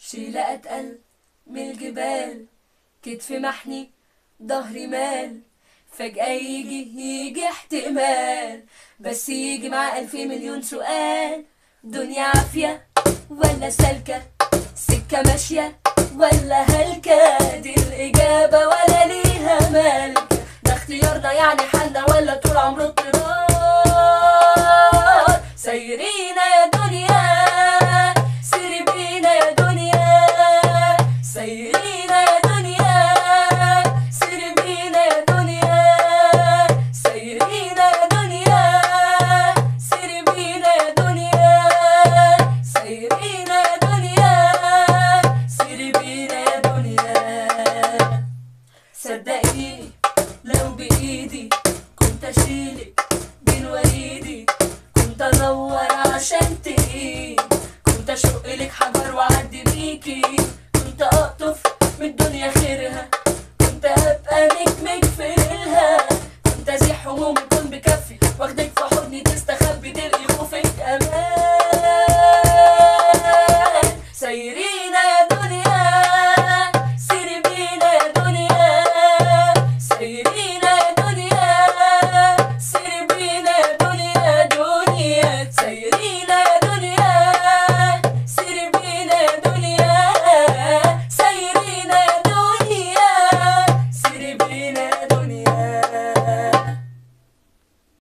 شيلة أتقل من الجبال كتفي محني ظهري مال فجأة يجي يجي احتمال بس يجي مع ألف مليون سؤال دنيا عافية ولا سالكة سكة ماشية ولا هلكة دي الإجابة ولا ليها مالكة ده اختيارنا يعني حالنا ولا طول عمره اضطرار سيرينا يا دنيا سيري بينا يا دنيا سيرينا يا دنيا سيري بينا يا دنيا سيرينا يا دنيا سيري بينا يا دنيا سيرينا يا دنيا سيري بينا يا دنيا صدقيني لو بإيدي كنت أشيلك بين وريدي كنت أدور عشان تقيم كنت أشق لك حجر وأعدي بيكي كنت أقطف من الدنيا خيرها كنت أبقى نجمك في ليلها كنت أزيح هموم الكون بكفي واخدك في حضني تستخدم